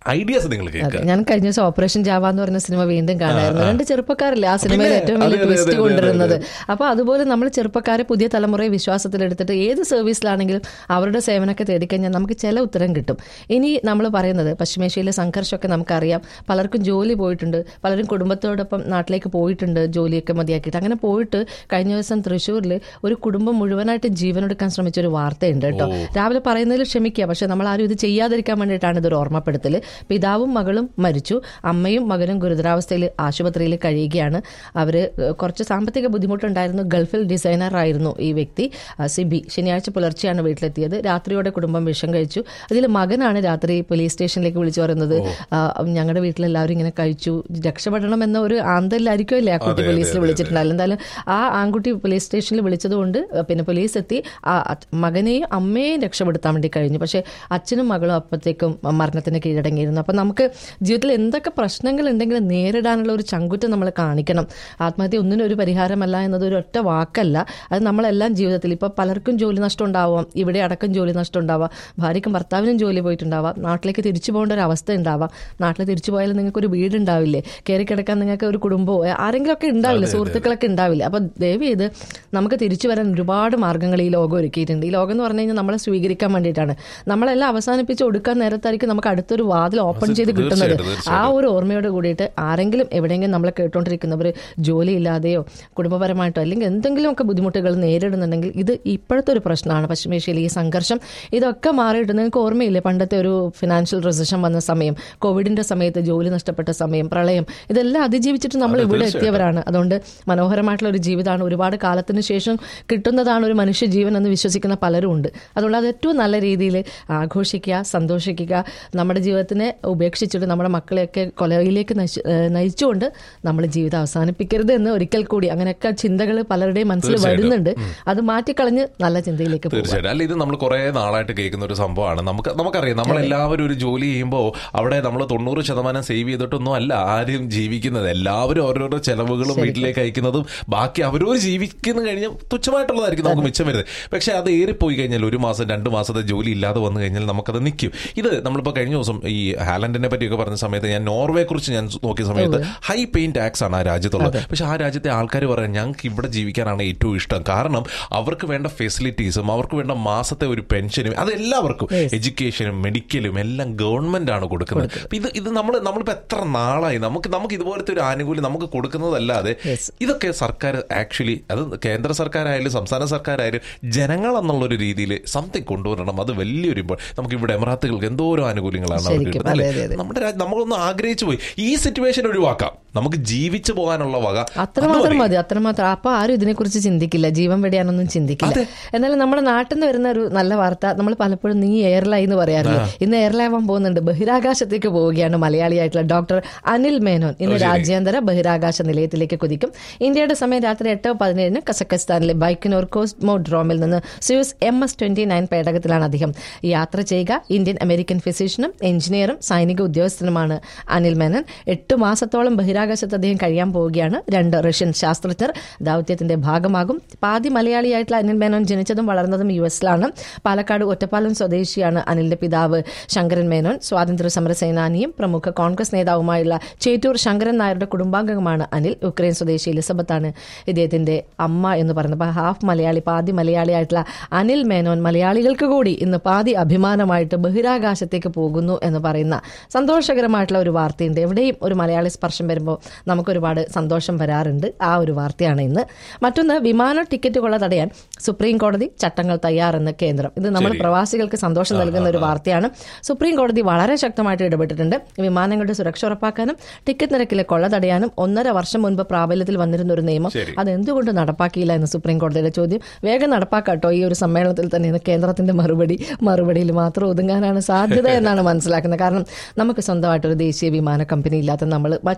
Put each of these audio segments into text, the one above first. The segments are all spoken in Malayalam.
ഐഡിയാസ് നിങ്ങൾ കേൾക്കുക ഞാൻ കഴിഞ്ഞ ദിവസം ഓപ്പറേഷൻ ജാവ എന്ന് പറഞ്ഞ സിനിമ വീണ്ടും കാണായിരുന്നു രണ്ട് ചെറുപ്പക്കാരല്ലേ ആ സിനിമയിൽ പിന്നെ, ഏറ്റവും അതെ, വലിയ അതെ, ട്വിസ്റ്റ് അതെ, അതെ, കൊണ്ടുവരുന്നത് അപ്പൊ അതുപോലെ നമ്മൾ ചെറുപ്പക്കാരെ പുതിയ തലമുറയെ വിശ്വാസത്തിലെടുത്തിട്ട് ഏത് സർവീസിലാണെങ്കിലും അവരുടെ സേവനമൊക്കെ തേടിക്കഴിഞ്ഞാൽ നമുക്ക് ചില ഉത്തരം കിട്ടും ഇനി നമ്മൾ പറയുന്നത് പശ്ചിമേഷ്യയിലെ സംഘർഷമൊക്കെ നമുക്കറിയാം പലർക്കും ജോലി പോയിട്ടുണ്ട് പലരും കുടുംബത്തോടൊപ്പം നാട്ടിലേക്ക് പോയിട്ടുണ്ട് ജോലിയൊക്കെ മതിയാക്കിയിട്ട് അങ്ങനെ പോയിട്ട് കഴിഞ്ഞ ദിവസം തൃശ്ശൂരിൽ ഒരു കുടുംബം മുഴുവനായിട്ട് ജീവനെടുക്കാൻ ശ്രമിച്ച ഒരു വാർത്തയുണ്ട് കേട്ടോ രാവിലെ പറയുന്നതിൽ ക്ഷമിക്കുക പക്ഷെ നമ്മൾ ആരും ഇത് ചെയ്യാതിരിക്കാൻ വേണ്ടിയിട്ടാണ് ഇതൊരു ഓർമ്മപ്പെടുത്തൽ പിതാവും മകളും മരിച്ചു അമ്മയും മകനും ഗുരുതരാവസ്ഥയിൽ ആശുപത്രിയിൽ കഴിയുകയാണ് അവർ കുറച്ച് സാമ്പത്തിക ബുദ്ധിമുട്ടുണ്ടായിരുന്നു ഗൾഫിൽ ഡിസൈനർ ആയിരുന്നു ഈ വ്യക്തി ആ, സിബി ശനിയാഴ്ച പുലർച്ചെയാണ് വീട്ടിലെത്തിയത് രാത്രിയോടെ കുടുംബം വിഷം കഴിച്ചു അതിൽ മകനാണ് രാത്രി പോലീസ് സ്റ്റേഷനിലേക്ക് വിളിച്ചു പറയുന്നത് ആ, ഞങ്ങളുടെ വീട്ടിലെല്ലാവരും ഇങ്ങനെ കഴിച്ചു രക്ഷപ്പെടണം എന്ന ഒരു ആന്തല്ലായിരിക്കുമല്ലേ ആ കുട്ടി പോലീസിൽ വിളിച്ചിട്ടുണ്ടായിരുന്നു എന്തായാലും ആ ആൺകുട്ടി പോലീസ് സ്റ്റേഷനിൽ വിളിച്ചതുകൊണ്ട് പിന്നെ പോലീസ് എത്തി ആ അ- മകനെയും അമ്മയെയും രക്ഷപ്പെടുത്താൻ വേണ്ടി കഴിഞ്ഞു പക്ഷേ അച്ഛനും മകളും അപ്പോഴത്തേക്കും മരണത്തിന് കീഴടങ്ങിയിരുന്നു അപ്പം നമുക്ക് ജീവിതത്തിൽ എന്തൊക്കെ പ്രശ്നങ്ങൾ ഉണ്ടെങ്കിലും നേരിടാനുള്ള ഒരു ചങ്കുറ്റം നമ്മൾ കാണിക്കണം ആത്മഹത്യ ഒന്നിനും ഒരു പരിഹാരമല്ല എന്നത് ഒരു ഒറ്റ വാക്കല്ല അത് നമ്മളെല്ലാം ജീവിതത്തിൽ ഇപ്പോൾ പലർക്കും ജോലി നഷ്ടം ഉണ്ടാവാം ഇവിടെ അടക്കം ജോലി നഷ്ടം ഉണ്ടാവാം ഭാര്യയ്ക്കും ഭർത്താവിനും ജോലി പോയിട്ടുണ്ടാവാം നാട്ടിലേക്ക് തിരിച്ചു പോകേണ്ട ഒരു അവസ്ഥ ഉണ്ടാവാം നാട്ടിൽ തിരിച്ചു പോയാൽ നിങ്ങൾക്ക് ഒരു വീട് ഉണ്ടാവില്ലേ കയറി കിടക്കാൻ നിങ്ങൾക്ക് ഒരു കുടുംബമോ ആരെങ്കിലും ഒക്കെ ഉണ്ടാവില്ല സുഹൃത്തുക്കളൊക്കെ ഉണ്ടാവില്ല അപ്പൊ ദയവ് ചെയ്ത് നമുക്ക് തിരിച്ചു വരാൻ ഒരുപാട് മാർഗ്ഗങ്ങൾ ഈ ലോകം ഒരുക്കിയിട്ടുണ്ട് ഈ ലോകം എന്ന് പറഞ്ഞു കഴിഞ്ഞാൽ നമ്മളെ സ്വീകരിക്കാൻ വേണ്ടിയിട്ടാണ് നമ്മളെല്ലാം അവസാനിപ്പിച്ച് കൊടുക്കാൻ നേരത്തായിരിക്കും നമുക്ക് അടുത്തൊരു വാതിൽ ഓപ്പൺ ചെയ്ത് കിട്ടുന്നത് തീർച്ചയായിട്ടും, ആ ഒരു ഓർമ്മയോട് കൂടിയിട്ട് ആരെങ്കിലും എവിടെയെങ്കിലും നമ്മളെ കേട്ടോണ്ടിരിക്കുന്നവർ ജോലിയില്ലാതെയോ കുടുംബപരമായിട്ടോ അല്ലെങ്കിൽ എന്തെങ്കിലുമൊക്കെ ബുദ്ധിമുട്ടുകൾ നേരിടുന്നുണ്ടെങ്കിൽ ഇത് ഇപ്പോഴത്തെ ഒരു പ്രശ്നമാണ് പശ്ചിമേഷ്യയിലെ ഈ സംഘർഷം ഇതൊക്കെ മാറിയിട്ട് നിങ്ങൾക്ക് ഓർമ്മയില്ലേ പണ്ടത്തെ ഒരു ഫിനാൻഷ്യൽ റെസിഷൻ വന്ന സമയം കോവിഡിന്റെ സമയത്ത് ജോലി നഷ്ടപ്പെട്ട സമയം പ്രളയം ഇതെല്ലാം അതിജീവിച്ചിട്ട് നമ്മൾ ഇവിടെ എത്തിയവരാണ് അതുകൊണ്ട് മനോഹരമായിട്ടുള്ള ഒരു ജീവിതമാണ് ഒരുപാട് കാലത്തിന് ശേഷം കിട്ടുന്നതാണ് ഒരു മനുഷ്യ ജീവൻ എന്ന് വിശ്വസിക്കുന്ന പലരും ഉണ്ട് അതുകൊണ്ട് അത് ഏറ്റവും നല്ല രീതിയിൽ ആഘോഷിക്കുക സന്തോഷിക്കുക നമ്മുടെ ജീവിതത്തിനെ ഉപേക്ഷിച്ചിട്ട് നമ്മുടെ മക്കളെയൊക്കെ കൊലയിലേക്ക് നശി- ഏഹ് നയിച്ചുകൊണ്ട് നമ്മൾ ജീവിതം അവസാനിപ്പിക്കരുത് എന്ന് ഒരിക്കൽ കൂടി അങ്ങനെയൊക്കെ ചിന്തകൾ പലരുടെയും മനസ്സിൽ വരുന്നുണ്ട് അത് മാറ്റിക്കളഞ്ഞ് നല്ല ചിന്തയിലേക്ക് പോകുക തീർച്ചയായിട്ടും അല്ല ഇത് നമ്മൾ കുറെ നാളായിട്ട് കേൾക്കുന്ന ഒരു സംഭവമാണ് നമുക്ക് നമുക്കറിയാം നമ്മളെല്ലാവരും ഒരു ജോലി ചെയ്യുമ്പോൾ അവിടെ നമ്മൾ തൊണ്ണൂറ് ശതമാനം സേവ് ചെയ്തിട്ടൊന്നും അല്ല ആരും ജീവിക്കുന്നത് എല്ലാവരും ഓരോരോ ചെലവുകളും വീട്ടിലേക്ക് അയക്കുന്നതും ബാക്കി അവരോട് ജീവിക്കുന്ന കഴിഞ്ഞാൽ തുച്ഛമായിട്ടുള്ളതായിരിക്കും നമുക്ക് മിച്ചം വരുന്നത് പക്ഷെ അത് ഏറിപ്പോയി കഴിഞ്ഞാൽ ഒരു മാസം രണ്ട് മാസത്തെ ജോലി ഇല്ലാതെ വന്നു കഴിഞ്ഞാൽ നമുക്കത് നിൽക്കും ഇത് നമ്മളിപ്പോൾ കഴിഞ്ഞ ദിവസം ഈ ഹാലൻഡിനെ പറ്റിയൊക്കെ പറഞ്ഞ സമയത്ത് ഞാൻ നോർവേ കുറിച്ച് ഞാൻ നോക്കിയ സമയത്ത് ഹൈ പെയിൻ ടാക്സ് ആണ് ആ രാജ്യത്തുള്ളത് പക്ഷെ ആ രാജ്യത്തെ ആൾക്കാർ പറയാൻ ഞങ്ങൾക്ക് ഇവിടെ ജീവിക്കാനാണ് ഏറ്റവും ഇഷ്ടം കാരണം അവർക്ക് വേണ്ട ഫെസിലിറ്റീസും അവർക്ക് വേണ്ട മാസത്തെ ഒരു പെൻഷനും അത് എല്ലാവർക്കും എഡ്യൂക്കേഷനും മെഡിക്കലും എല്ലാം ഗവൺമെന്റ് ആണ് കൊടുക്കുന്നത് അപ്പൊ ഇത് ഇത് നമ്മൾ നമ്മളിപ്പോ എത്ര നാളായി നമുക്ക് നമുക്ക് ഇതുപോലത്തെ ഒരു ആനുകൂല്യം നമുക്ക് കൊടുക്കുന്നതല്ലാതെ ഇതൊക്കെ സർക്കാർ ആക്ച്വലി അത് കേന്ദ്ര സർക്കാരായാലും സംസ്ഥാന സർക്കാരായാലും ജനങ്ങൾ എന്നുള്ള ഒരു രീതിയിൽ സംതിങ് കൊണ്ടുവരണം അത് വലിയൊരു ഇപ്പോൾ നമുക്ക് ഇവിടെ എമറാത്തുകൾക്ക് എന്തോരം ആനുകൂല്യങ്ങളാണ് അവർക്ക് ശരിക്കും, കിട്ടുന്നത് അതെ, അല്ലേ അതെ, അതെ. നമ്മുടെ രാജ്യം നമ്മളൊന്ന് ആഗ്രഹിച്ചു പോയി ഈ സിറ്റുവേഷൻ ഒഴിവാക്കാം നമുക്ക് ജീവിച്ചു പോകാനുള്ള വക അത്രമാത്രം മതി അത്രമാത്രം അപ്പൊ ആരും ഇതിനെക്കുറിച്ച് ചിന്തിക്കില്ല ജീവൻ വെടിയാനൊന്നും ചിന്തിക്കില്ല എന്നാലും നമ്മുടെ നാട്ടിൽ നിന്ന് വരുന്ന ഒരു നല്ല വാർത്ത നമ്മൾ പലപ്പോഴും നീ എയർലൈൻ എന്ന് പറയാറില്ലേ ഇന്ന് എയർലൈൻ പോകുന്നുണ്ട് ബഹിരാകാശത്തേക്ക് പോവുകയാണ് മലയാളിയായിട്ടുള്ള ഡോക്ടർ അനിൽ മേനോൻ ഇന്ന് രാജ്യാന്തര ബഹിരാകാശ നിലയത്തിലേക്ക് കുതിക്കും ഇന്ത്യയുടെ സമയം രാത്രി എട്ട് പതിനേഴിന് കസക്കസ്ഥാനിലെ ബൈക്കനോർ കോസ്മോഡ്രോമിൽ നിന്ന് Soyuz M S twenty nine പേടകത്തിലാണ് അദ്ദേഹം യാത്ര ചെയ്യുക ഇന്ത്യൻ അമേരിക്കൻ ഫിസിഷ്യനും എഞ്ചിനീയറും സൈനിക ഉദ്യോഗസ്ഥനുമാണ് അനിൽ മേനൻ എട്ട് മാസത്തോളം ബഹിരാകാശത്ത് അദ്ദേഹം കഴിയാൻ പോവുകയാണ് രണ്ട് റഷ്യൻ ശാസ്ത്രജ്ഞർ ദൗത്യത്തിന്റെ ഭാഗമാകും പാതി മലയാളിയായിട്ടുള്ള അനിൽ മേനോൻ ജനിച്ചതും വളർന്നതും യു എസിലാണ് പാലക്കാട് ഒറ്റപ്പാലം സ്വദേശിയാണ് അനിലിന്റെ പിതാവ് ശങ്കരൻ മേനോൻ സ്വാതന്ത്ര്യ സമര സേനാനിയും പ്രമുഖ കോൺഗ്രസ് നേതാവുമായുള്ള ചേറ്റൂർ ശങ്കരൻ നായരുടെ കുടുംബാംഗമാണ് അനിൽ ഉക്രൈൻ സ്വദേശി എലിസബത്താണ് ഇദ്ദേഹത്തിന്റെ അമ്മ എന്ന് പറയുന്നത് അപ്പൊ ഹാഫ് മലയാളി പാതി മലയാളിയായിട്ടുള്ള അനിൽ മേനോൻ മലയാളികൾക്ക് കൂടി ഇന്ന് പാതി അഭിമാനമായിട്ട് ബഹിരാകാശത്തേക്ക് പോകുന്നു എന്ന് പറയുന്ന സന്തോഷകരമായിട്ടുള്ള ഒരു വാർത്തയുണ്ട് എവിടെയും ഒരു മലയാളി സ്പർശം വരുമ്പോൾ നമുക്കൊരുപാട് സന്തോഷം വരാറുണ്ട് ആ ഒരു വാർത്തയാണ് ഇന്ന് മറ്റൊന്ന് വിമാന ടിക്കറ്റ് കൊള്ള തടയാൻ സുപ്രീം കോടതി ചട്ടങ്ങൾ തയ്യാറെന്ന് കേന്ദ്രം ഇത് നമ്മൾ പ്രവാസികൾക്ക് സന്തോഷം നൽകുന്ന ഒരു വാർത്തയാണ് സുപ്രീം കോടതി വളരെ ശക്തമായിട്ട് ഇടപെട്ടിട്ടുണ്ട് വിമാനങ്ങളുടെ സുരക്ഷ ഉറപ്പാക്കാനും ടിക്കറ്റ് നിരക്കിലെ കൊള്ള തടയാനും ഒന്നര വർഷം മുൻപ് പ്രാബല്യത്തിൽ വന്നിരുന്ന ഒരു നിയമം അത് എന്തുകൊണ്ട് നടപ്പാക്കിയില്ല എന്ന് സുപ്രീം കോടതിയുടെ ചോദ്യം വേഗം നടപ്പാക്കാട്ടോ ഈ ഒരു സമ്മേളനത്തിൽ തന്നെ കേന്ദ്രത്തിന്റെ മറുപടി മറുപടിയിൽ മാത്രം ഒതുങ്ങാനാണ് സാധ്യത എന്നാണ് മനസ്സിലാക്കുന്നത് കാരണം നമുക്ക് സ്വന്തമായിട്ടൊരു ദേശീയ വിമാന കമ്പനി ഇല്ലാത്ത നമ്മൾ മറ്റുള്ളവരുടെ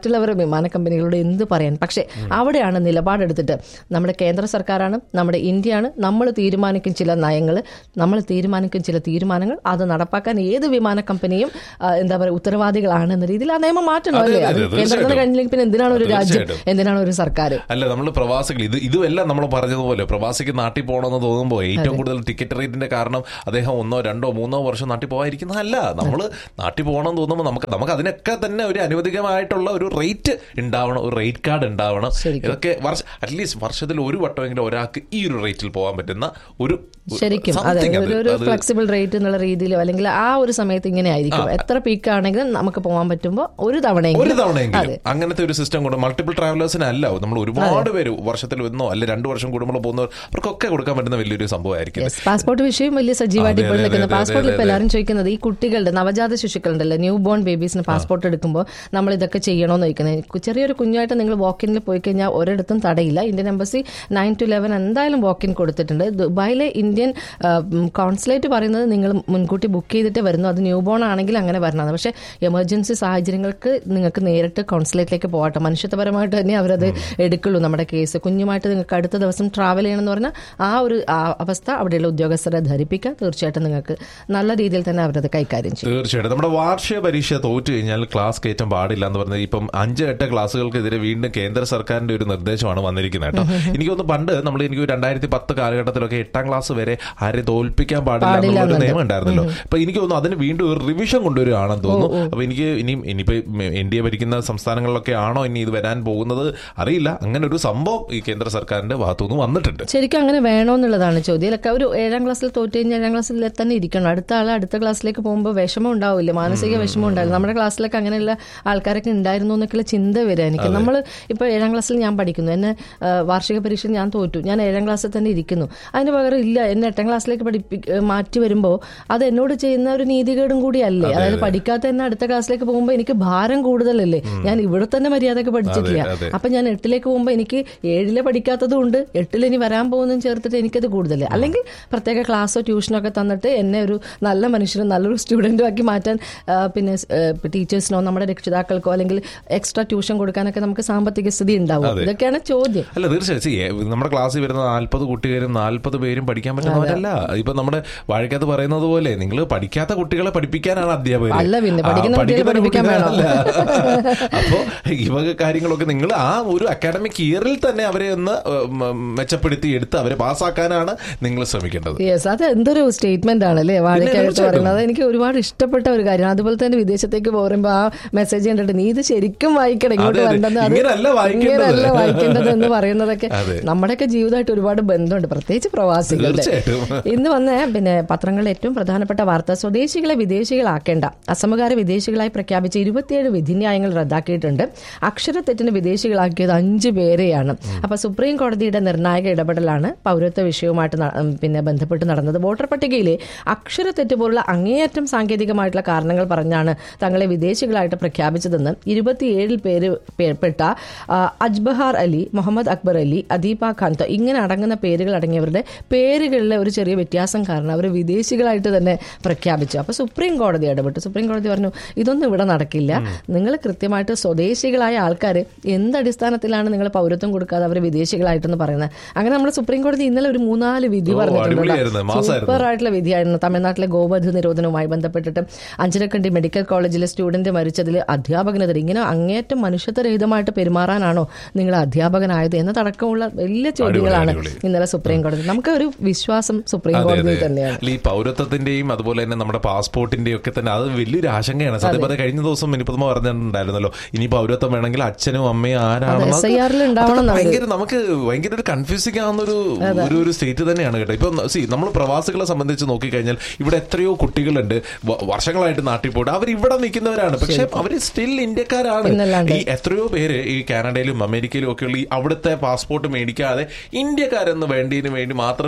വിമാന കമ്പനികളോട് എന്ത് പറയാൻ പക്ഷേ അവിടെയാണ് നിലപാടെടുത്തിട്ട് നമ്മുടെ കേന്ദ്ര സർക്കാരാണ് നമ്മുടെ ഇന്ത്യയാണ് നമ്മൾ തീരുമാനിക്കും ചില നയങ്ങൾ നമ്മൾ തീരുമാനിക്കും ചില തീരുമാനങ്ങൾ അത് നടപ്പാക്കാൻ ഏത് വിമാന കമ്പനിയും ആ, എന്താ പറയുക ഉത്തരവാദികളാണ് എന്ന രീതിയിൽ ആ നിയമം മാറ്റണം അതെ, അല്ലേ അതെ, അത് തീർച്ചയായിട്ടും. കേന്ദ്രത്തിന് കഴിഞ്ഞില്ലെങ്കിൽ പിന്നെ എന്തിനാണ് ഒരു രാജ്യം തീർച്ചയായിട്ടും. എന്തിനാണ് ഒരു സർക്കാർ അല്ല നമ്മൾ പ്രവാസികൾ ഇത് ഇതുമെല്ലാം നമ്മൾ പറഞ്ഞതുപോലെ പ്രവാസിക്ക് നാട്ടിൽ പോകണമെന്ന് തോന്നുമ്പോൾ ഏറ്റവും കൂടുതൽ ടിക്കറ്റ് റേറ്റിന്റെ കാരണം അദ്ദേഹം ഒന്നോ രണ്ടോ മൂന്നോ വർഷം നാട്ടിൽ പോകാതിരിക്കുന്നതല്ല നമ്മൾ നാട്ടിൽ പോകണം എന്ന് തോന്നുമ്പോൾ നമുക്ക് നമുക്ക് അതിനൊക്കെ തന്നെ ഒരു അനുവദികമായിട്ടുള്ള ഒരു റേറ്റ് ഉണ്ടാവണം ഒരു റേറ്റ് കാർഡ് ഉണ്ടാവണം ശരിക്കും. ഇതൊക്കെ വർഷ അറ്റ്ലീസ്റ്റ് വർഷത്തിൽ ഒരു വട്ടമെങ്കിലും ഒരാൾക്ക് ഈ ഒരു റേറ്റിൽ പോകാൻ പറ്റുന്ന ഒരു ശരിക്കും അതെ something ഒരു- ഒരു അത് ഫ്ലെക്സിബിൾ റേറ്റ് എന്നുള്ള രീതിയിലോ അല്ലെങ്കിൽ ആ ഒരു സമയത്ത് ഇങ്ങനെ ആയിരിക്കും എത്ര പീക്ക് ആണെങ്കിലും നമുക്ക് പോകാൻ പറ്റുമ്പോൾ ഒരു ഒരു തവണയെങ്കിലും തവണയെങ്കിലും അങ്ങനത്തെ ഒരു സിസ്റ്റം കൊണ്ട് മൾട്ടിപ്പിൾ ട്രാവലേഴ്സിന് അല്ല നമ്മൾ ഒരുപാട് പേര് വർഷത്തിൽ ഒന്നോ അല്ലെ രണ്ടു വർഷം കൂടുമ്പോൾ പോകുന്നവർ അവർക്കൊക്കെ കൊടുക്കാൻ പറ്റുന്ന വലിയൊരു സംഭവമായിരിക്കും യെസ് പാസ്പോർട്ട് വിഷയം വലിയ സജീവമായിട്ട് അതെ, ഇപ്പോൾ അതെ, നിൽക്കുന്നത് അതെ, പാസ്പോർട്ടിൽ അതെ, ഇപ്പോൾ എല്ലാവരും ചോദിക്കുന്നത് ഈ കുട്ടികളുടെ നവജാത ശിശുക്കളുണ്ടല്ലോ ന്യൂ ബോൺ ബേബീസിന് പാസ്പോർട്ട് എടുക്കുമ്പോൾ നമ്മൾ ഇതൊക്കെ ചെയ്യണമെന്ന് ചോദിക്കുന്നത് ചെറിയൊരു കുഞ്ഞായിട്ട് നിങ്ങൾ വാക്കിനിൽ പോയി കഴിഞ്ഞാൽ ഒരിടത്തും തടയില്ല Indian embassy nine two eleven എന്തായാലും വാക്കിൻ കൊടുത്തിട്ടുണ്ട് ദുബായിലെ ഇന്ത്യൻ കോൺസുലേറ്റ് പറയുന്നത് നിങ്ങൾ മുൻകൂട്ടി ബുക്ക് ചെയ്തിട്ട് വരുന്നു അത് ന്യൂ ബോൺ ആണെങ്കിൽ അങ്ങനെ വരണതാണ് പക്ഷേ എമർജൻസി സാഹചര്യങ്ങൾക്ക് നിങ്ങൾക്ക് നേരിട്ട് കോൺസുലേറ്റിലേക്ക് പോകട്ടെ മനുഷ്യത്വപരമായിട്ട് തന്നെ അവരത് എടുക്കുള്ളൂ നമ്മുടെ കേസ് കുഞ്ഞുമായിട്ട് നിങ്ങൾക്ക് അടുത്ത ദിവസം ട്രാവൽ ചെയ്യണമെന്ന് പറഞ്ഞാൽ ആ ഒരു ആ അവസ്ഥ അവിടെയുള്ള ഉദ്യോഗസ്ഥരെ ധരിപ്പിക്കുക തീർച്ചയായിട്ടും നിങ്ങൾക്ക് നല്ല രീതിയിൽ തന്നെ അവരത് കൈകാര്യം ചെയ്യും തീർച്ചയായിട്ടും നമ്മുടെ വാർഷിക പരീക്ഷ തോറ്റു കഴിഞ്ഞാൽ ക്ലാസ് കയറ്റം പാടില്ല എന്ന് പറഞ്ഞത് ഇപ്പം അഞ്ച് എട്ട് ക്ലാസ്സുകൾക്കെതിരെ വീണ്ടും കേന്ദ്ര സർക്കാരിന്റെ ഒരു നിർദ്ദേശമാണ് വന്നിരിക്കുന്നത് കേട്ടോ എനിക്ക് തോന്നുന്നു പണ്ട് നമ്മൾ എനിക്ക് രണ്ടായിരത്തി പത്ത് കാലഘട്ടത്തിലൊക്കെ എട്ടാം ക്ലാസ് വരെ ആരെ തോൽപ്പിക്കാൻ പാടില്ല പാടില്ല എന്നുള്ള ഒരു എന്നുണ്ട്. നിയമം ഉണ്ടായിരുന്നല്ലോ അപ്പൊ എനിക്ക് തോന്നുന്നു അതിന് വീണ്ടും ഒരു റിവിഷൻ കൊണ്ടുവരികയാണെന്ന് തോന്നുന്നു അപ്പൊ എനിക്ക് ഇനി ഇനിയിപ്പോ എൻ ഡി എ ഭരിക്കുന്ന സംസ്ഥാനങ്ങളിലൊക്കെ ആണോ ഇനി ഇത് വരാൻ പോകുന്നത് അറിയില്ല അങ്ങനെ ഒരു സംഭവം ഈ കേന്ദ്ര സർക്കാരിന്റെ ഭാഗത്തുനിന്ന് വന്നിട്ടുണ്ട് ശരിക്കും അങ്ങനെ വേണമെന്നുള്ളതാണ് ചോദ്യം ഇതിലൊക്കെ ഒരു ഏഴാം ക്ലാസ്സിൽ തോറ്റു കഴിഞ്ഞാൽ ഏഴാം ക്ലാസ്സിൽ തന്നെ ഇരിക്കണം അടുത്ത ആൾ അടുത്ത ക്ലാസ്സിലേക്ക് പോകുമ്പോൾ വിഷമം ഉണ്ടാവില്ല മാനസിക വിഷമം ഉണ്ടാവില്ല നമ്മുടെ ക്ലാസ്സിലൊക്കെ അങ്ങനെയുള്ള ആൾക്കാരൊക്കെ ഉണ്ടായിരുന്നു എന്നൊക്കെയുള്ള ചിന്ത വരിക എനിക്ക് നമ്മൾ ഇപ്പോൾ ഏഴാം ക്ലാസ്സിൽ ഞാൻ പഠിക്കുന്നു എന്നെ ആ, വാർഷിക പരീക്ഷ ഞാൻ തോറ്റു ഞാൻ ഏഴാം ക്ലാസ്സിൽ തന്നെ ഇരിക്കുന്നു അതിന് പകരം ഇല്ല എന്നെ എട്ടാം ക്ലാസ്സിലേക്ക് പഠിപ്പി മാറ്റി വരുമ്പോൾ അത് എന്നോട് ചെയ്യുന്ന ഒരു നീതികേടും കൂടിയല്ലേ അതായത് പഠിക്കാത്ത എന്നെ അടുത്ത ക്ലാസ്സിലേക്ക് പോകുമ്പോൾ എനിക്ക് ഭാരം കൂടുതലല്ലേ ഞാൻ ഇവിടെ തന്നെ മര്യാദക്ക് പഠിച്ചിട്ടില്ല അതെ, അതെ. അപ്പൊ ഞാൻ എട്ടിലേക്ക് പോകുമ്പോൾ എനിക്ക് ഏഴിലെ പഠിക്കാത്തതും ഉണ്ട് എട്ടിൽ ഇനി വരാൻ പോകുന്നതും ചേർത്തിട്ട് എനിക്കത് കൂടുതൽ അല്ലെങ്കിൽ പ്രത്യേക ക്ലാസ്സോ ട്യൂഷനോ ഒക്കെ തന്നിട്ട് എന്നെ ഒരു നല്ല മനുഷ്യനും നല്ലൊരു സ്റ്റുഡൻറ്റും ആക്കി മാറ്റാൻ ആ, പിന്നെ ടീച്ചേഴ്സിനോ നമ്മുടെ രക്ഷിതാക്കൾക്കോ അല്ലെങ്കിൽ എക്സ്ട്രാ ട്യൂഷൻ കൊടുക്കാനൊക്കെ നമുക്ക് സാമ്പത്തിക സ്ഥിതി ഉണ്ടാവും ഇതൊക്കെയാണ് ചോദ്യം അല്ല തീർച്ചയായും see, ഏ, നമ്മുടെ ക്ലാസ്സിൽ വരുന്ന നാല്പത് കുട്ടികളും നാല്പത് പേരും പഠിക്കാൻ പറ്റുന്നവരല്ല ഇപ്പൊ നമ്മുടെ വാഴക്കത്ത് പറയുന്നത് പോലെ നിങ്ങൾ പഠിക്കാത്ത കുട്ടികളെ പഠിപ്പിക്കാനാണ് അധ്യാപകർ അല്ല പിന്നെ, ആ, പഠിക്കുന്ന കുട്ടികളെ പഠിക്കുന്ന പഠിപ്പിക്കാൻ കുട്ടികളല്ല. അപ്പോ ഈ വക കാര്യങ്ങളൊക്കെ നിങ്ങൾ ആ ഒരു അക്കാഡമിക് ഇയറിൽ തന്നെ അവരെ ഒന്ന് ഉം, ഉം, മെച്ചപ്പെടുത്തി എടുത്ത് അവരെ പാസ്സാക്കാനാണ് നിങ്ങൾ ശ്രമിക്കേണ്ടത് യെസ് അത് എന്തൊരു സ്റ്റേറ്റ്മെന്റ് ആണല്ലേ വാഴക്കകത്ത് തീർച്ചയായിട്ടും. പറയുന്നത് അത് എനിക്ക് ഒരുപാട് ഇഷ്ടപ്പെട്ട ഒരു കാര്യമാണ് അതുപോലെ തന്നെ വിദേശത്തേക്ക് പോകുമ്പോൾ ആ മെസ്സേജ് കണ്ടിട്ട് നീ ഇത് ശരിക്കും വായിക്കണം ഇങ്ങോട്ട് അതെ, അതെ. വരണ്ടെന്ന് അത് ഇങ്ങനെയല്ല വായിക്കേണ്ടത്. ഇങ്ങനെയല്ല വായിക്കേണ്ടത് എന്ന് പറയുന്നതൊക്കെ അതെ. നമ്മുടെയൊക്കെ ജീവിതമായിട്ട് ഒരുപാട് ബന്ധമുണ്ട് പ്രത്യേകിച്ച് പ്രവാസികളുടെ തീർച്ചയായിട്ടും. ഇന്ന് വന്ന പിന്നെ പത്രങ്ങളിലെ ഏറ്റവും പ്രധാനപ്പെട്ട വാർത്ത സ്വദേശികളെ വിദേശികളാക്കേണ്ട അസമകാര വിദേശികളായി പ്രഖ്യാപിച്ച ഇരുപത്തിയേഴ് വിധിന്യായങ്ങൾ റദ്ദാക്കിയിട്ടുണ്ട് അക്ഷരത്തെറ്റിന് വിദേശികളാക്കിയത് അഞ്ച് പേരെയാണ് അപ്പൊ സുപ്രീം കോടതിയുടെ നിർണായക ഇടപെടലാണ് പൗരത്വ വിഷയവുമായിട്ട് ന- ഉം, പിന്നെ ബന്ധപ്പെട്ട് നടന്നത് വോട്ടർ പട്ടികയിലെ അക്ഷരത്തെറ്റ് പോലുള്ള അങ്ങേയറ്റം സാങ്കേതികമായിട്ടുള്ള കാരണങ്ങൾ പറഞ്ഞാണ് തങ്ങളെ വിദേശികളായിട്ട് പ്രഖ്യാപിച്ചതെന്ന് ഇരുപത്തിയേഴിൽ പേര് പേ- പെട്ട ആ, അജ്ബഹാർ അലി മുഹമ്മദ് അക്ബർ അലി അദീപ ഖാൻ ത- ഇങ്ങനെ അടങ്ങുന്ന പേരുകൾ അടങ്ങിയവരുടെ പേരുകളിലെ ഒരു ചെറിയ വ്യത്യാസം കാരണം അവർ വിദേശികളായിട്ട് തന്നെ പ്രഖ്യാപിച്ചു അപ്പൊ സുപ്രീം കോടതി ഇടപെട്ടു സുപ്രീം കോടതി പറഞ്ഞു ഇതൊന്നും ഇവിടെ നടക്കില്ല നിങ്ങൾ കൃത്യമായിട്ട് സ്വദേശികളായ ആൾക്കാർ എന്ത് അടിസ്ഥാനത്തിലാണ് നിങ്ങൾ പൗരത്വം കൊടുക്കാതെ അവർ വിദേശികളായിട്ടെന്ന് പറയുന്നത് അങ്ങനെ നമ്മുടെ സുപ്രീം കോടതി ഇന്നലെ ഒരു മൂന്നാല് വിധി ഓ, അടിപൊളിയായിരുന്നു. പറഞ്ഞിട്ടുണ്ട് മാസായിരുന്നു. സൂപ്പർ ആയിട്ടുള്ള വിധിയായിരുന്നു തമിഴ്നാട്ടിലെ ഗോവധ നിരോധനവുമായി ബന്ധപ്പെട്ടിട്ട് അഞ്ചരക്കണ്ടി മെഡിക്കൽ കോളേജിലെ സ്റ്റുഡന്റ് മരിച്ചതിൽ അധ്യാപകനെതിരെ ഇങ്ങനെ അങ്ങേറ്റം മനുഷ്യത്വരഹിതമായിട്ട് പെരുമാറാനാണോ നിങ്ങൾ അധ്യാപകനായത് എന്നതടക്കമുള്ള വലിയ ചോദ്യങ്ങളാണ് അടിപൊളി. ഇന്നലെ സുപ്രീം കോടതി നമുക്ക് ഒരു വിശ്വാസം സുപ്രീം അതെ, കോടതിയിൽ അതെ. തന്നെയാണ് അല്ല, ഈ പൗരത്വത്തിന്റെയും അതുപോലെ തന്നെ നമ്മുടെ പാസ്പോർട്ടിന്റെയും ഒക്കെ തന്നെ അത് വലിയൊരു ആശങ്കയാണ് സത്യം പറഞ്ഞാൽ കഴിഞ്ഞ ദിവസം മിനിപ്പതമ പറഞ്ഞിട്ടുണ്ടായിരുന്നല്ലോ ഇനി പൗരത്വം വേണമെങ്കിൽ അച്ഛനും അമ്മയും ആരാണെന്ന് അതെ, SIR ൽ ഉണ്ടാവണം അതൊക്കെ എന്നവര്. ഭയങ്കര നമുക്ക് ഭയങ്കര ഒരു കൺഫ്യൂസിംഗ് ആവുന്ന ഒരു ഒരു ഒരു സ്റ്റേറ്റ് തന്നെയാണ് കേട്ടോ ഇപ്പൊ സി നമ്മൾ പ്രവാസികളെ സംബന്ധിച്ച് നോക്കിക്കഴിഞ്ഞാൽ ഇവിടെ എത്രയോ കുട്ടികളുണ്ട് വ- വർഷങ്ങളായിട്ട് നാട്ടിൽ പോയിട്ട് അവർ ഇവിടെ നിൽക്കുന്നവരാണ് പക്ഷെ അവർ സ്റ്റിൽ ഇന്ത്യക്കാരാണ് പിന്നല്ലാണ്ട്. ഈ എത്രയോ പേര് ഈ കാനഡയിലും അമേരിക്കയിലും ഒക്കെയുള്ള ഈ അവിടുത്തെ പാസ്പോർട്ട് മേടിക്കാതെ ഇന്ത്യക്കാരെന്ന് വേണ്ടിയതിന് വേണ്ടി മാത്രം പി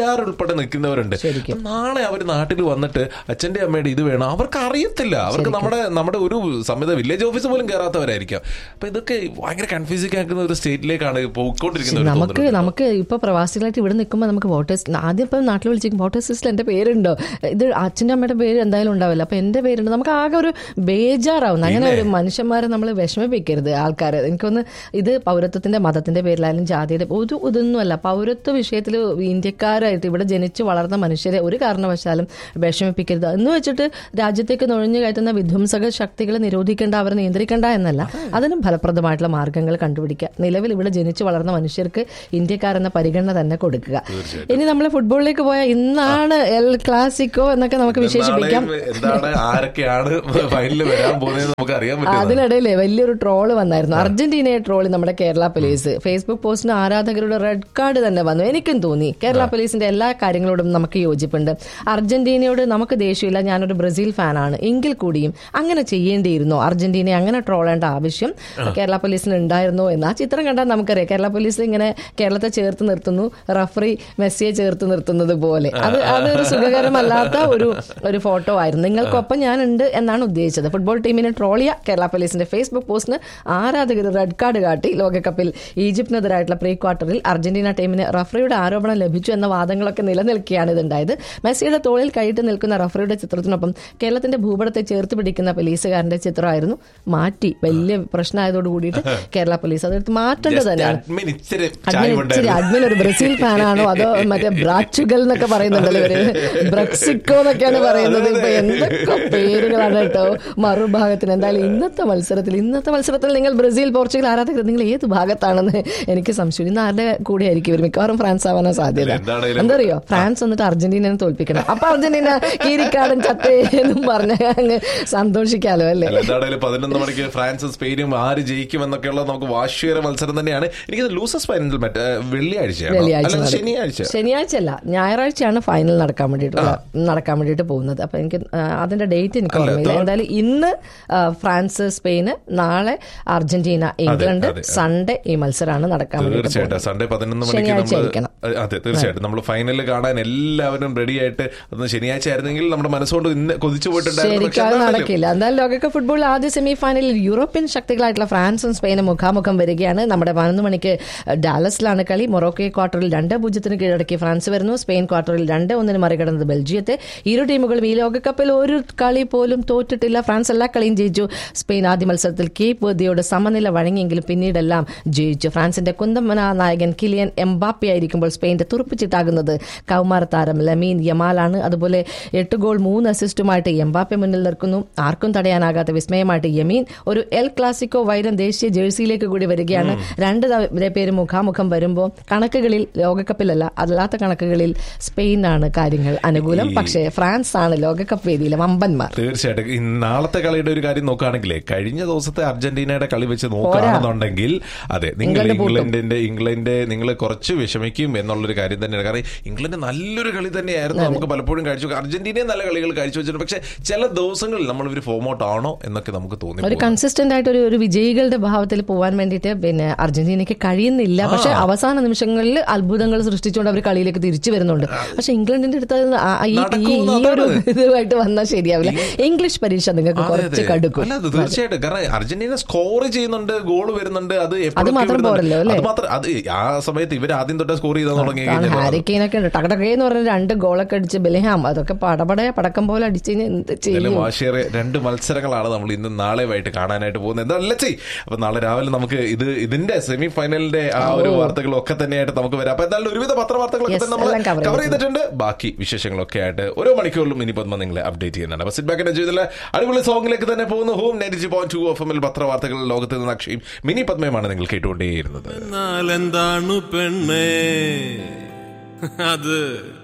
വീട്ടുകാർ ഉൾപ്പെടെ നിൽക്കുന്നവരുണ്ട് ശരിക്കും. അപ്പൊ നാളെ അവർ നാട്ടിൽ വന്നിട്ട് അച്ഛന്റെ അമ്മയുടെ ഇത് വേണം അവർക്ക് അറിയത്തില്ല അവർക്ക് നമ്മുടെ നമ്മുടെ ഒരു സംവിധ വില്ലേജ് ഓഫീസ് പോലും കയറാത്തവരായിരിക്കാം അപ്പൊ ഇതൊക്കെ ഭയങ്കര കൺഫ്യൂസിംഗ് ആക്കുന്ന ഒരു സ്റ്റേറ്റിലേക്കാണ് പോയിക്കൊണ്ടിരിക്കുന്ന ഒരു നമുക്ക് തോന്നലുണ്ട്. നമുക്ക് ഇപ്പൊ പ്രവാസികളായിട്ട് ഇവിടെ നിൽക്കുമ്പോൾ നമുക്ക് വോട്ടേഴ്സ് ആദ്യം ഇപ്പം നാട്ടിൽ വിളിച്ചിരിക്കും വോട്ടേഴ്സ് ലിസ്റ്റിൽ എന്റെ പേരുണ്ടോ ഇത് അച്ഛൻ്റെ അമ്മയുടെ പേര് എന്തായാലും ഉണ്ടാവില്ല അപ്പൊ എന്റെ പേരുണ്ട് നമുക്ക് ആകെ ഒരു ബേജാറാവുന്നു അങ്ങനെ ഒരു മനുഷ്യന്മാരെ നമ്മൾ വിഷമിപ്പിക്കരുത് ആൾക്കാരെ എനിക്കൊന്ന് ഇത് പൗരത്വത്തിന്റെ മതത്തിന്റെ പേരിലായാലും ജാതിയുടെ ഒരു ഇതൊന്നുമല്ല പൗരത്വ വിഷയത്തിൽ ഇന്ത്യക്കാരായിട്ട് ഇവിടെ ജനിച്ചു വളർന്ന മനുഷ്യരെ ഒരു കാരണവശാലും വിഷമിപ്പിക്കരുത് എന്ന് വെച്ചിട്ട് രാജ്യത്തേക്ക് നുഴഞ്ഞു കയറ്റുന്ന വിധ്വംസക ശക്തികളെ നിരോധിക്കേണ്ട അവരെ നിയന്ത്രിക്കേണ്ട എന്നല്ല അതിനും ഫലപ്രദമായിട്ടുള്ള മാർഗങ്ങൾ കണ്ടുപിടിക്കുക നിലവിൽ ഇവിടെ ജനിച്ചു വളർന്ന മനുഷ്യർക്ക് ഇന്ത്യക്കാരെന്ന പരിഗണന തന്നെ കൊടുക്കുക ഇനി നമ്മൾ ഫുട്ബോളിലേക്ക് പോയാൽ ഇന്നാണ് എൽ ക്ലാസിക്കോ എന്നൊക്കെ നമുക്ക് വിശേഷിപ്പിക്കാം നാളെയും എന്താണ് ആരൊക്കെയാണ് ഫൈനലിൽ വരാൻ പോകുന്നത് നമുക്ക് അറിയാൻ പറ്റും അതിനിടയിലെ വലിയൊരു ട്രോള് വന്നായിരുന്നു അർജന്റീനയെ ട്രോളി നമ്മുടെ കേരള പോലീസ് ഫേസ്ബുക്ക് പോസ്റ്റിന് ആരാധകരുടെ റെഡ് കാർഡ് തന്നെ വന്നു എനിക്കും തോന്നി കേരള പോലീസിന്റെ എല്ലാ കാര്യങ്ങളോടും നമുക്ക് യോജിപ്പുണ്ട് അർജന്റീനയോട് നമുക്ക് ദേഷ്യമില്ല ഞാനൊരു ബ്രസീൽ ഫാനാണ് എങ്കിൽ കൂടിയും അങ്ങനെ ചെയ്യേണ്ടിയിരുന്നോ അർജന്റീനയെ അങ്ങനെ ട്രോളേണ്ട ആവശ്യം കേരള പോലീസിന് ഉണ്ടായിരുന്നോ എന്ന് ആ ചിത്രം കണ്ടാൽ നമുക്കറിയാം കേരള പോലീസ് ഇങ്ങനെ കേരളത്തെ ചേർത്ത് നിർത്തുന്നു റഫറി മെസ്സിയെ ചേർത്ത് നിർത്തുന്നത് പോലെ അത് അതൊരു സുഖകരമല്ലാത്ത ഒരു ഒരു ഫോട്ടോ ആയിരുന്നു നിങ്ങൾക്കൊപ്പം ഞാനുണ്ട് എന്നാണ് ഉദ്ദേശിച്ചത് ഫുട്ബോൾ ടീമിനെ ട്രോളിയ കേരള പോലീസിന്റെ ഫേസ്ബുക്ക് പോസ്റ്റിന് ആരാധകർ റെഡ് കാർഡ് കാട്ടി ലോകകപ്പിൽ ഈജിപ്തിനെതിരായിട്ടുള്ള പ്രീ ക്വാർട്ടറിൽ അർജന്റീന ടീമിന് റഫറിയുടെ ആരോപണം ലഭിച്ചു എന്ന വാദങ്ങളൊക്കെ നിലനിൽക്കുകയാണ് ഇതുണ്ടായത് മെസ്സിയുടെ തോളിൽ കൈയിട്ട് നിൽക്കുന്ന റഫറിയുടെ ചിത്രത്തിനൊപ്പം കേരളത്തിന്റെ ഭൂപടത്തെ ചേർത്ത് പിടിക്കുന്ന പോലീസുകാരന്റെ ചിത്രമായിരുന്നു മാറ്റി വലിയ പ്രശ്നമായതോട് കൂടിയിട്ട് കേരള പോലീസ് അതെടുത്ത് മാറ്റേണ്ടത് തന്നെയാണ് അഡ്മിൻ ഇച്ചിരി അഡ്മിൻ ചായ ഇച്ചിരി ഉണ്ടായിരുന്നു അഡ്മിൻ ഒരു ബ്രസീൽ ഫാനാണോ അതോ മറ്റേ ബ്രാച്ചുഗൽ എന്നൊക്കെ പറയുന്നുണ്ടല്ലോ ഇവര് ബ്രക്സിക്കോ എന്നൊക്കെയാണ് പറയുന്നത് ഇപ്പൊ എന്തൊക്കെ പേരുകളാണ് കേട്ടോ മറുഭാഗത്തിന് എന്തായാലും ഇന്നത്തെ മത്സരത്തിൽ ഇന്നത്തെ മത്സരത്തിൽ നിങ്ങൾ ബ്രസീൽ പോർച്ചുഗൽ ആരാധകർ നിങ്ങൾ ഏത് ഭാഗത്താണെന്ന് എനിക്ക് സംശയം ഇന്ന് ആരുടെ കൂടെ ആയിരിക്കും ഇവർ മിക്കവാറും ഫ്രാൻസ് ആവാനാ സാധ്യത എന്താണേലും- എന്താ അറിയോ ഫ്രാൻസ് വന്നിട്ട് അർജന്റീനനെ തോൽപ്പിക്കണം അപ്പൊ അർജന്റീന കീരിക്കാടൻ ചത്തേ എന്നും പറഞ്ഞ അങ്ങ് സന്തോഷിക്കാലോ അല്ലേ അല്ല എന്താണെങ്കിലും പതിനൊന്ന് മണിക്ക് ഫ്രാൻസും സ്പെയിനും ആര് ജയിക്കും എന്നൊക്കെയുള്ള നമുക്ക് വാശിയേറെ മത്സരം തന്നെയാണ് എനിക്ക് ലൂസസ് ഫൈനൽ മറ്റേ വെള്ളിയാഴ്ചയാണ് വെള്ളിയാഴ്ച അല്ല നടക്കും. ശനിയാഴ്ച ശനിയാഴ്ച അല്ല ഞായറാഴ്ചയാണ് ഫൈനൽ നടക്കാൻ വേണ്ടിയിട്ടുള്ള നടക്കാൻ വേണ്ടിയിട്ട് പോകുന്നത് അപ്പൊ എനിക്ക് ആ, അതിന്റെ ഡേറ്റ് എനിക്ക് അല്ല, ഓർമ്മയില്ല third- എന്തായാലും ഇന്ന് ആ, ഫ്രാൻസ് സ്പെയിന് നാളെ അർജന്റീന ഇംഗ്ലണ്ട് അതെ. സൺഡേ ഈ മത്സരമാണ് നടക്കാൻ വേണ്ടിയിട്ട് തീർച്ചയായിട്ടും പോകുന്നത്. സൺഡേ പതിനൊന്ന് മണിക്ക് ശനിയാഴ്ച നമ്മൾ ആയിരിക്കണം. അതെ തീർച്ചയായിട്ടും നമ്മൾ ഫൈനലിൽ കാണാൻ എല്ലാവരും റെഡി ആയിട്ട് അന്ന് ശനിയാഴ്ച ആയിരുന്നെങ്കിൽ നമ്മുടെ മനസ്സുകൊണ്ട് ഇന്ന് കൊതിച്ചു പോയിട്ടുണ്ടായിരുന്നു പക്ഷെ ശരിക്കും അത് എന്താണെങ്കിലും നടക്കില്ല എന്തായാലും ലോകകപ്പ് ഫുട്ബോൾ ആദ്യ സെമി ഫൈനലിൽ യൂറോപ്യൻ ശക്തികളായിട്ടുള്ള ഫ്രാൻസും സ്പെയിനും മുഖാമുഖം വരികയാണ് നമ്മുടെ പതിനൊന്ന് മണിക്ക് ഡാലസിലാണ് കളി മൊറോക്കോയെ ക്വാർട്ടറിൽ രണ്ട് പൂജ്യത്തിന് കീഴടക്കി ഫ്രാൻസ് വരുന്നു സ്പെയിൻ ക്വാർട്ടറിൽ രണ്ട് ഒന്നിന് മറികടന്നത് ബെൽജിയത്തെ ഇരു ടീമുകളും ഈ ലോകകപ്പിൽ ഒരു കളി പോലും തോറ്റിട്ടില്ല ഫ്രാൻസ് എല്ലാ കളിയും ജയിച്ചു സ്പെയിൻ ആദ്യ മത്സരത്തിൽ കേപ്പ് വെർദിയോട് സമനില വഴങ്ങിയെങ്കിലും പിന്നീടെല്ലാം ജയിച്ചു ഫ്രാൻസിന്റെ കുന്തമന നായകൻ കിലിയൻ എംബാപ്പി ആയിരിക്കുമ്പോൾ സ്പെയിന്റെ തുറപ്പിച്ചിട്ടാകുന്നത് കൗമാര താരം ലമീൻ യമാലാണ് അതുപോലെ എട്ട് ഗോൾ മൂന്ന് അസിസ്റ്റുമായിട്ട് എംബാപ്പെ മുന്നിൽ നിൽക്കുന്നു ആർക്കും തടയാനാകാത്ത വിസ്മയമായിട്ട് യമീൻ ഒരു എൽ ക്ലാസിക്കോ വൈരം ദേശീയ ജേഴ്സിയിലേക്ക് കൂടി വരികയാണ് രണ്ട് ത- പേര് മുഖാമുഖം വരുമ്പോൾ കണക്കുകളിൽ ലോകകപ്പിലല്ല അല്ലാത്ത കണക്കുകളിൽ സ്പെയിനാണ് കാര്യങ്ങൾ അനുകൂലം പക്ഷേ ഫ്രാൻസ് ആണ് ലോകകപ്പ് വേദിയിലെ വമ്പന്മാർ തീർച്ചയായിട്ടും ഈ നാളത്തെ കളിയുടെ ഒരു കാര്യം നോക്കുകയാണെങ്കിലേ കഴിഞ്ഞ ദിവസത്തെ അർജന്റീനയുടെ കളി വെച്ച് നോക്കുകയാണെന്നുണ്ടെങ്കിൽ അതെ നിങ്ങൾ ഇംഗ്ലണ്ട് പൂട്ടും. ഇംഗ്ലണ്ടിന്റെ ഇംഗ്ലണ്ട് നിങ്ങൾ കുറച്ച് വിഷമിക്കും എന്നുള്ളൊരു കാര്യം തന്നെയാണ് കാരണം ഇംഗ്ലണ്ട് നല്ലൊരു കളി തന്നെയായിരുന്നു നമുക്ക് പലപ്പോഴും കാഴ്ച അർജന്റീനയും നല്ല കളികൾ കാഴ്ചവെച്ചിട്ടുണ്ട് പക്ഷെ ചില ദിവസങ്ങളിൽ നമ്മൾ ഇവർ ഫോം ഔട്ട് ആണോ എന്നൊക്കെ നമുക്ക് തോന്നി ഒരു പോകും. കൺസിസ്റ്റന്റ് ആയിട്ട് ഒരു ഒരു വിജയികളുടെ ഭാവത്തിൽ പോകാൻ വേണ്ടിയിട്ട് പിന്നെ അർജന്റീനയ്ക്ക് കഴിയുന്നില്ല പക്ഷെ അവസാന നിമിഷങ്ങളിൽ അത്ഭുതങ്ങൾ സൃഷ്ടിച്ചുകൊണ്ട് അവർ കളിയിലേക്ക് തിരിച്ചു വരുന്നുണ്ട് പക്ഷെ ഇംഗ്ലണ്ടിന്റെ അടുത്ത് അത് ആ- ഈ- ഈ നടക്കൂന്ന് ഈ ഒരു അതാണ്. ഇതുമായിട്ട് വന്നാൽ ശരിയാവില്ല ഇംഗ്ലീഷ് പരീക്ഷ നിങ്ങൾക്ക് അതെ, കുറച്ച് അതെ. കടുക്കും അല്ല അത് തീർച്ചയായിട്ടും കാരണം അർജന്റീന സ്കോർ ചെയ്യുന്നുണ്ട് ഗോൾ വരുന്നുണ്ട് അത് എപ്പോഴൊക്കെ അത് മാത്രം ഇവിടുന്ന് പോരല്ലോ, അല്ലേ? അത് മാത്രം അത് ആ സമയത്ത് ഇവർ ആദ്യം തൊട്ട് സ്കോർ ചെയ്താൽ തുടങ്ങി കാരണം കഴിഞ്ഞാൽ ഹാരി കെയ്നൊക്കെ ഉണ്ട് ടകടകേ എന്ന് പറഞ്ഞ രണ്ട് ഗോളൊക്കെ അടിച്ച് ബെലിഹാം അതൊക്കെ പടപടയെ പടക്കം പോലെ അടിച്ചു കഴിഞ്ഞാൽ എന്ത് എന്തായാലും ചെയ്യും വാശിയേറെ രണ്ട് മത്സരങ്ങളാണ് നമ്മൾ ഇന്ന് നാളെയുമായിട്ട് കാണാനായിട്ട് പോകുന്നത് എന്താ ചെയ് അപ്പൊ നാളെ രാവിലെ നമുക്ക് ഇത് ഇതിന്റെ സെമി ഫൈനലിന്റെ ആ ഒരു വാർത്തകളും ഒക്കെ തന്നെയായിട്ട് നമുക്ക് വരാം അപ്പൊ എന്തായാലും ഒരുവിധ പത്രവാർത്തകളൊക്കെ Yes, തന്നെ നമ്മൾ എല്ലാം cover കവർ ചെയ്തിട്ടുണ്ട് ബാക്കി വിശേഷങ്ങളൊക്കെ ആയിട്ട് ഓരോ മണിക്കൂറിലും ഇനി പത്മ നിങ്ങളെ അപ്ഡേറ്റ് ചെയ്യുന്നുണ്ട് അപ്പൊ സിറ്റ് ബാക്കിന്റെ ജീവിതത്തിലെ അടിപൊളി സോങ്ങിലേക്ക് തന്നെ പോകുന്നു home ninety point two F എമ്മിൽ പത്രവാർത്തകൾ ലോകത്ത് നിന്ന് അക്ഷയും മിനി പത്മയുമാണ് നിങ്ങൾ കേട്ടുകൊണ്ടേയിരുന്നത് എന്നാൽ എന്താണ് പെണ്ണേ അത്